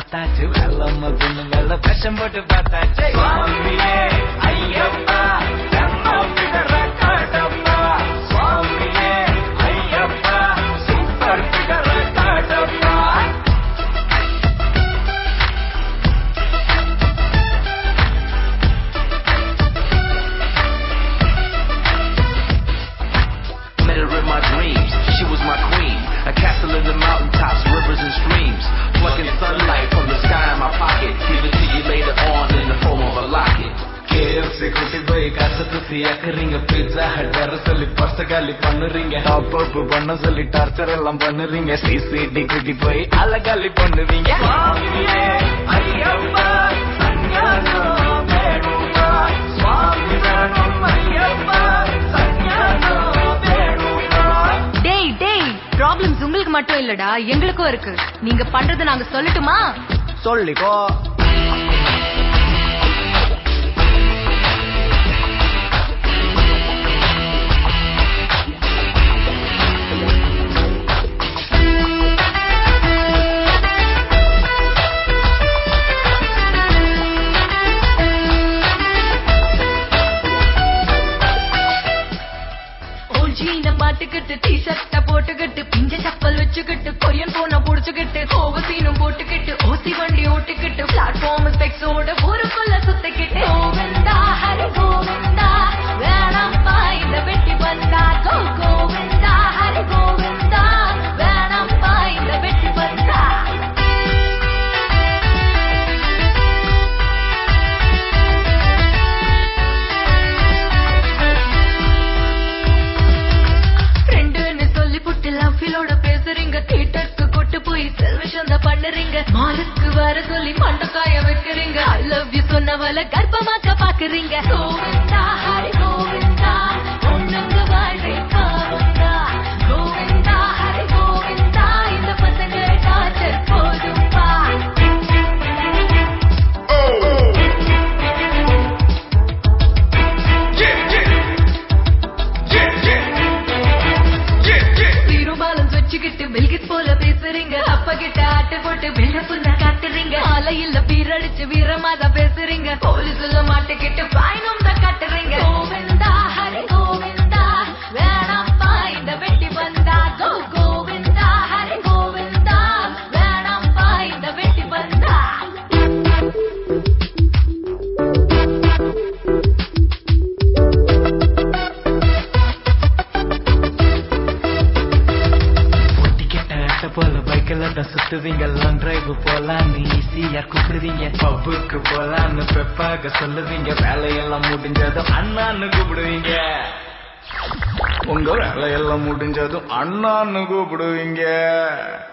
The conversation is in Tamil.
பார்த்தாச்சு வெள்ளம் பொண்ணு வெள்ள விஷம் போட்டு பார்த்தாச்சு சுவாமியே ஐயப்பா நம்ம பிடர காட்டப்பா சுவாமியே ஐயப்பா சூப்பர் பிடர காட்டப்பா Met her in my dreams, she was my queen. A castle in the mountaintops, rivers and streams. Plucking sunlight from the sky in my pocket. Give it to you later on in the form of a locket. KFC கூட்டி போய் காசு குத்தி அக்கறீங்க பீட்சா ஹட் வர சொல்லி பர்ச காலி பண்ணுறீங்க டாப் அப் பண்ண சொல்லி டார்ச்சர் எல்லாம் பண்ணுறீங்க சிசிடி கூட்டி போய் அலகாலி பண்ணுவீங்க சுவாமியே ஐயப்பா சஞ்ஞானம் வேணுமா சுவாமி வேணும் ஐயப்பா சஞ்ஞானம் வேணுமா டேய் டேய் ப்ராப்ளம்ஸ் உங்களுக்கு மட்டும் இல்லடா எங்களுக்கும் இருக்கு நீங்க பண்றத நாங்க சொல்லட்டுமா சொல்லிக்கோ ஓஜின பாட்டுக்கிட்டு டி ஷர்ட்ட போட்டுக்கிட்டு பிஞ்ச சப்பல் வச்சுக்கிட்டு கொரியன் போன புடிச்சுக்கிட்டு ஓவசீனும் போட்டுக்கிட்டு ஓசி வண்டி ஓட்டிக்கிட்டு பிளாட்ஃபார்ம் ஸ்பெக்ஸோட ஊருக்குள்ள சுத்திக்கிட்டு கோவிந்தா ஹரி கோவிந்தா வேணாம்பா இந்த வெட்டி வந்தா கோ கோவிந்தா ஹரி கோவிந்தா வேணாம்பா இந்த வெட்டி வந்தா ஃப்ரெண்டுன்னு சொல்லி புட்டு லவ்ஃபிலோட பேசுறீங்க தியேட்டருக்கு கொட்டு போய் செல்வஷந்த பண்ணுறீங்க மாலுக்கு வர சொல்லி மண்டக்காய வைக்கிறீங்க ஐ லவ் யூ சொன்னவள கர்ப்பமாக்க பாக்குறீங்க கோவிந்தா ஹரி கோவிந்தா பொண்ணுங்க வாழ்வை காவந்தா கோவிந்தா ஹரி கோவிந்தா இந்த பசங்க டார்ச்சர் போதும்பா ஜீரோ பேலன்ஸ் வச்சுக்கிட்டு பில்கிட் போல பேசுறீங்க அப்பா கிட்ட ஆட்டு போட்டு வெள்ள புண்ணா காட்டுறீங்க ஆலையில பீரடிச்சு வீரமாதான் பேசுறீங்க போலீஸ்ல மாட்டிக்கிட்டு பயணம் தான் காட்டுறீங்க கோவிந்தா ஹரி கோவிந்தா வேணாப்பா இந்த வெட்டி வந்தா கோ கோவிந்தா ஹரி கோவிந்தா வேணாப்பா இந்த வெட்டி வந்தா ஒட்டிக்கிட்ட அட்டை போல பைக்கில் தான் சுத்துவீங்க லாங் டிரைவ் போலான்னு ஈஸியா கூப்பிடுவீங்க பப்புக்கு போலான்னு பெப்பாக சொல்லுவீங்க வேலையெல்லாம் முடிஞ்சதும் அண்ணான்னு கூப்பிடுவீங்க உங்க வேலையெல்லாம் முடிஞ்சதும் அண்ணான்னு கூப்பிடுவீங்க